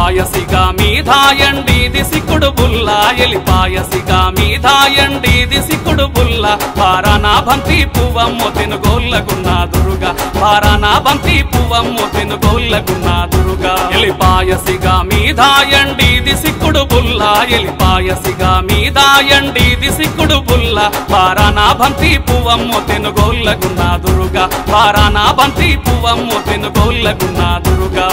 ఎలిపాయసిగా మీదాయండి దిసికుడు బుల్ల ఎలిపాయసిగా మీదాయండి దిసికుడు బుల్ల పారానా బంతి పువ్వమ్మ తెనుగోళ్ళగున్నా దురుగా పారానా బంతి పువ్వమ్మ తెనుగోళ్ళగున్నా దురుగా ఎలిపాయసిగా మీదాయండి దిసికుడు బుల్ల ఎలిపాయసిగా మీదాయండి దిసికుడు బుల్ల పారానా బంతి పువ్వమ్మ తెనుగోళ్ళగున్నా దురుగా పారానా బంతి పువ్వమ్మ తెనుగోళ్ళగున్నా దురుగా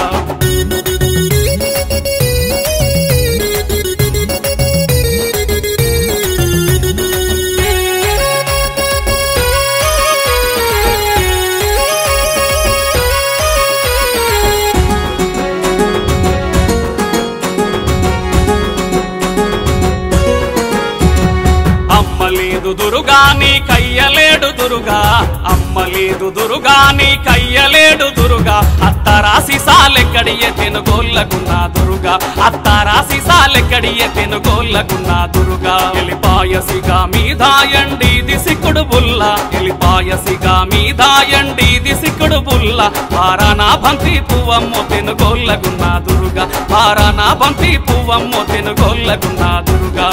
అమ్మ లేదు దురుగా నీ కయ్యలేడు దురుగా అమ్మ లేదు దురుగా నీ కయ్యలేడు దురుగా అత్తరాసి సాలెక్కడియ తెనుగోళ్ళకున్నా దురుగా అత్తరాసి సాలెక్కడియ తెనుగోళ్ళకున్నా దురుగా ఎలిపాయసిగా మీదాయండి దిసికుడు బుల్ల ఎలిపాయసిగా మీదాయండి దిసికుడు బుల్ల పారానా బంతి పువ్వమ్మ తెనుగోళ్ళకున్నా దురుగా పారానా బంతి పువ్వమ్మ తెనుగోళ్ళకున్నా దురుగా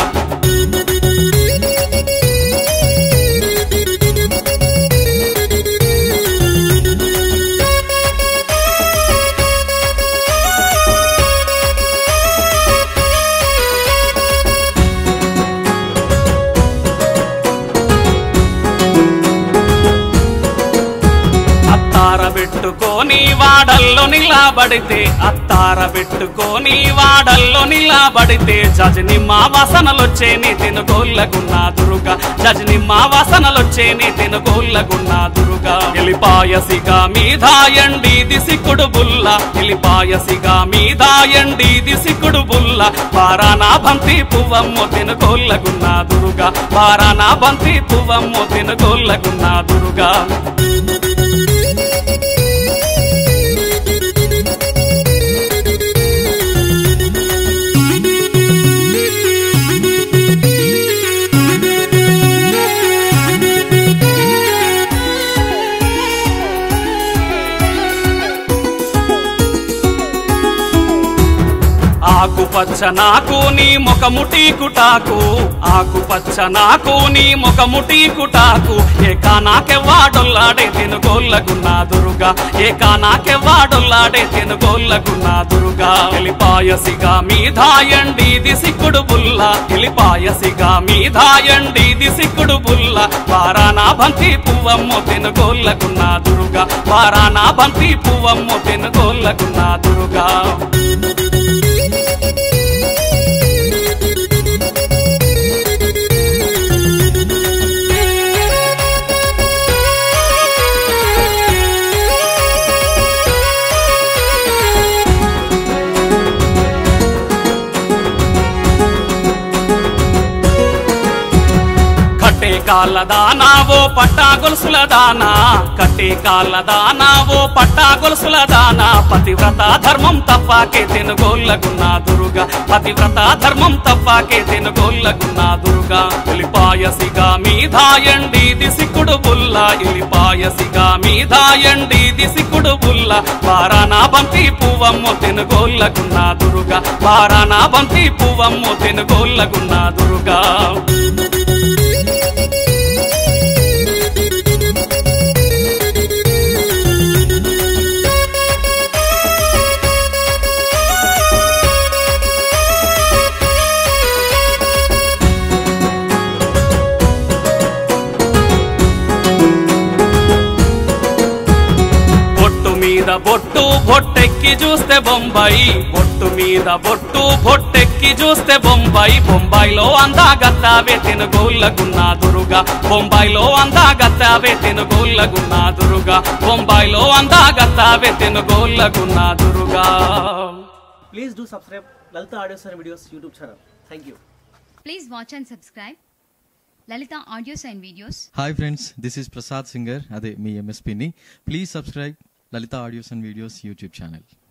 అత్తార పెట్టుకొని వాడల్లో నిలబడితే అత్తార పెట్టుకొని వాడల్లో నిలబడితే జజని మా వాసనలొచ్చే నీ తినుగోళ్ళగున్నా దురుగా జజని మా వాసనలొచ్చే నీ తినుగోళ్ళగున్నా దురుగా ఎలిపాయసిగా మీదాయండి దిసికుడు బుల్ల ఎలిపాయసిగా మీదాయండి దిసికుడు బుల్ల పారానా బంతి పువ్వమ్మ తినుగోళ్ళగున్నా దురుగా పారానా బంతి పువ్వమ్మ తినుగోళ్ళగున్నా దురుగా ఆకుపచ్చ నాకు నీ ముఖము టీకుటాకు ఆకుపచ్చ నాకు నీ ముఖము టీకుటాకు ఏకా నాకెవ్వాడొల్లాడే తెనుగోళ్ళగున్నా దురుగా ఏకా నాకెవ్వాడొల్లాడే తెనుగోళ్ళగున్నా దురుగా ఎలిపాయసిగా మీదాయండి దిసిక్కుడు బుల్ల ఎలిపాయసిగా మీదాయండి దిసిక్కుడు బుల్ల పారానా బంతి పువ్వమ్మ తెనుగోళ్ళగున్నా దురుగా పారానా బంతి పువ్వమ్మ తెనుగోళ్ళగున్నా దురుగా కట్టే కాళ్ళ దానా ఓ పట్టా గొలుసుల దానా కట్టే కాళ్ళ దానా ఓ పట్టా గొలుసుల దానా పతివ్రత ధర్మం తప్పాకే తెనుగోళ్ళగున్నా దురుగా పతివ్రత ధర్మం తప్పాకే తెనుగోళ్ళగున్నా దురుగా ఎలిపాయసిగా మీదాయండి దిసికుడు బుల్ల ఎలిపాయసిగా మీదాయండి దిసికుడు బుల్ల పారానా బంతి పువ్వమ్మ తెనుగోళ్ళగున్నా దురుగా పారానా బంతి పువ్వమ్మ తెనుగోళ్ళగున్నా దురుగా బొట్టు మీద బొట్టు బొట్టెక్కి చూస్తే బొంబాయి బొట్టు మీద బొట్టు బొట్టెక్కి చూస్తే బొంబాయి బొంబాయిలో అందా గత్తావే తెనుగోళ్ళగున్నా దురుగా బొంబాయిలో అందా గత్తావే తెనుగోళ్ళగున్నా దురుగా బొంబాయిలో అందా గత్తావే తెనుగోళ్ళగున్నా దురుగా Please do subscribe Lalita Audios and Videos YouTube channel. Thank you. Please watch and subscribe Lalita Audios and Videos. Hi friends this is Prasad singer అదే మీ ఎంఎస్పిని please subscribe Lalitha audios and videos YouTube channel